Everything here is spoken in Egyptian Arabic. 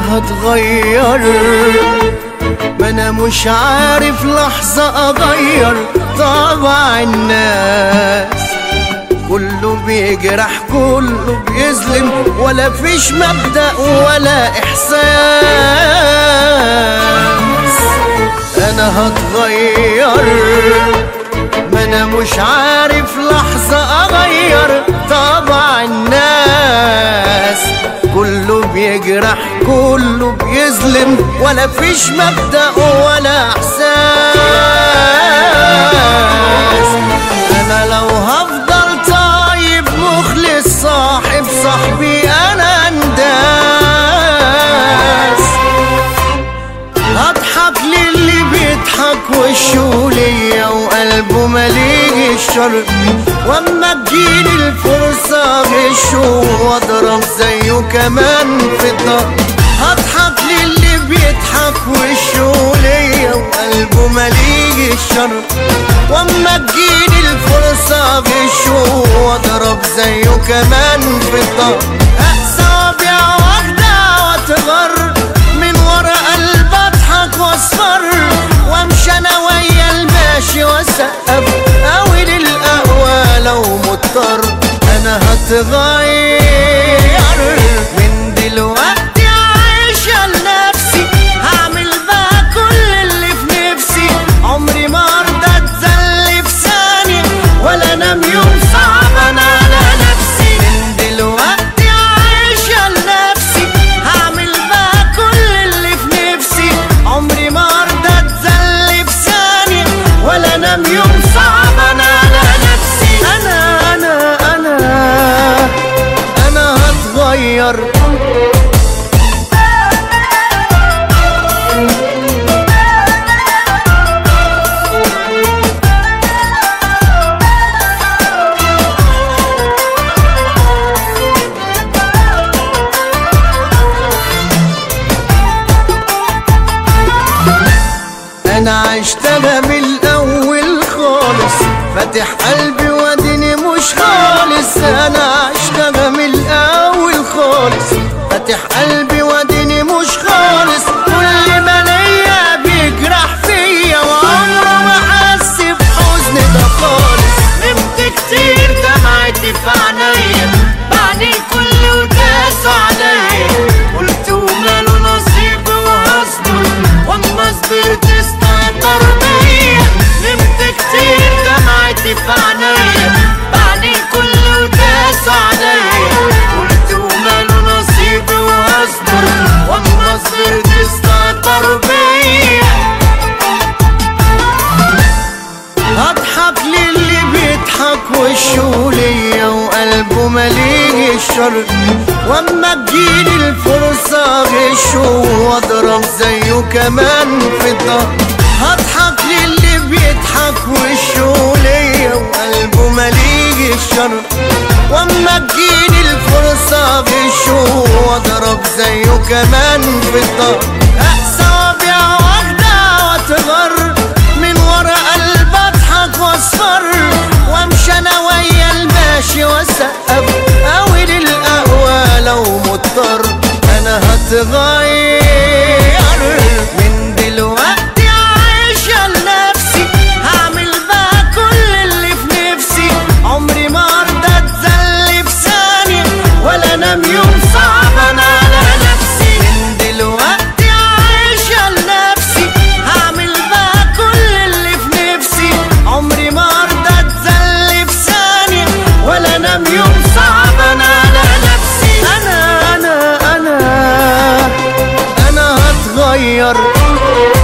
هتغير ما انا مش عارف لحظة اغير طبع الناس كله بيجرح كله بيظلم ولا فيش مبدأ ولا إحساس أنا هتغير ما أنا مش عارف لحظة أغير طبع الناس كله بيجرح كله بيظلم ولا فيش مبدأ ولا إحساس أنا لو هفضل طيب مخلص صاحب صاحبي أنا انداس هضحك للي بيضحك وشه ليا وقلبه مليء الشر واما تجيلي الفرصة غشه واضرب زيه كمان في الدار هضحك للي بيضحك وشه ليا وقلبه مليء الشر واما تجيلي الفرصة غشه واضرب زيه كمان في الدار اقسى وابيع واخدع واتغر من ورا قلب اضحك واصفر وامشي انا ويا الماشي واسقف اوي للقهوة لو مضطر انا هتغير من دلوقتي عايشة لنفسي هعمل بقى كل اللي في نفسي عمري ما ارضى اتذل في ثانية ولا انام يوم صعب انا على نفسي من دلوقتي عايشة لنفسي هعمل بقى كل اللي في نفسي عمري ما ارضى اتذل في ثانية ولا انام يوم صعب انا على نفسي انا انا انا انا هتغير انا عشتها من الاول خالص فاتح قلبي واديني مش خالص انا عشتها من الاول خالص فاتح قلبي واديني مش خالص كل ما ليا بيجرح فيا وعمره ما حس بحزن ده خالص نمت كتير دمعتي في عينيا بعد الكل وداسوا عليا قلت وماله نصيب وهصبر واما صبرت استهتر بيا نمت كتير دمعتي في عينيا بعد الكل وداسوا عليا قلت وماله نصيب وهصبر واما صبرت استهتر بيا هضحك للي بيضحك وشه ليا وقلبه مليء الشر واما تجيلي الفرصة غشه واضرب زيه كمان في الدار هضحك للي بيضحك وشه ليا وقلبه مليء الشر واما تجيلي الفرصة غشه واضرب زيه كمان في الدار اقسى وابيع واخدع واتغر من ورا قلب اضحك واصفر وامشي انا ويا الماشي واسقف اوي للقهوة لو مضطر انا هتغير من دلوقتي عايشة لنفسي هعمل بقى كل اللي في نفسي عمري ما ارضى اتذل في ثانية ولا انام يوم صعب انا على نفسي من دلوقتي عايشة لنفسي هعمل بقى كل اللي في نفسي عمري ما ارضى اتذل في ثانية ولا انام يوم صعب انا على نفسي انا انا انا انا هتغير